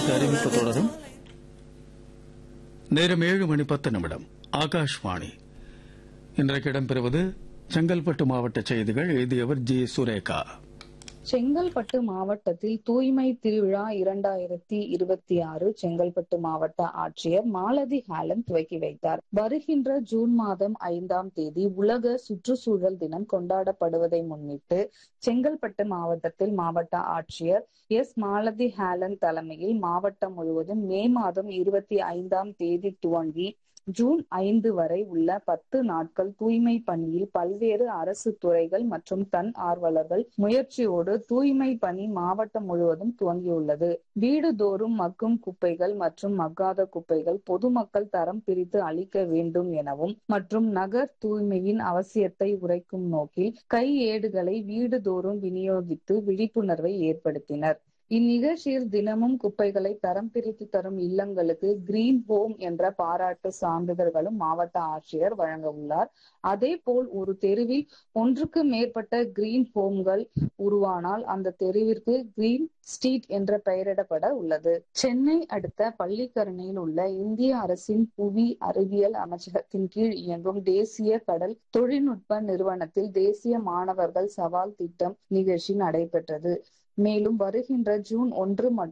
அடுத்த அறிவிப்பு தொடரும் நேரம் ஏழு மணி பத்து நிமிடம் ஆகாஷ்வாணி இன்றைக்கு இடம்பெறுவது செங்கல்பட்டு மாவட்ட செய்திகள் எழுதியவர் ஜி சுரேகா செங்கல்பட்டு மாவட்டத்தில் தூய்மை திருவிழா இரண்டாயிரத்தி இருபத்தி ஆறு செங்கல்பட்டு மாவட்ட ஆட்சியர் மாலதி ஹாலன் துவக்கி வைத்தார் வருகின்ற ஜூன் மாதம் ஐந்தாம் தேதி உலக சுற்றுச்சூழல் தினம் கொண்டாடப்படுவதை முன்னிட்டு செங்கல்பட்டு மாவட்டத்தில் மாவட்ட ஆட்சியர் எஸ் மாலதி ஹாலன் தலைமையில் மாவட்டம் முழுவதும் மே மாதம் இருபத்தி ஐந்தாம் தேதி துவங்கி ஜூன் ஐந்து வரை உள்ள பத்து நாட்கள் தூய்மை பணியில் பல்வேறு அரசு துறைகள் மற்றும் தன் ஆர்வலர்கள் முயற்சியோடு தூய்மை பணி மாவட்டம் முழுவதும் துவங்கியுள்ளது வீடுதோறும் மக்கும் குப்பைகள் மற்றும் மக்காத குப்பைகள் பொதுமக்கள் தரம் பிரித்து அளிக்க வேண்டும் எனவும் மற்றும் நகர் தூய்மையின் அவசியத்தை உரைக்கும் நோக்கில் கையேடுகளை வீடுதோறும் விநியோகித்து விழிப்புணர்வை ஏற்படுத்தினர் இந்நிகழ்ச்சியில் தினமும் குப்பைகளை தரம் பிரித்து தரும் இல்லங்களுக்கு கிரீன் ஹோம் என்ற பாராட்டு சான்றிதழ்களும் மாவட்ட ஆட்சியர் வழங்க உள்ளார் அதே போல் ஒரு தெருவில் ஒன்றுக்கு மேற்பட்ட கிரீன் ஹோம்கள் உருவானால் அந்த தெருவிற்கு கிரீன் ஸ்ட்ரீட் என்ற பெயரிடப்பட உள்ளது சென்னை அடுத்த பள்ளிக்கரணையில் உள்ள இந்திய அரசின் புவி அறிவியல் அமைச்சகத்தின் கீழ் இயங்கும் தேசிய கடல் தொழில்நுட்ப நிறுவனத்தில் தேசிய மாணவர்கள் சவால் திட்டம் நிகழ்ச்சி நடைபெற்றது மேலும் வருகின்ற ஜூன் ஒன்று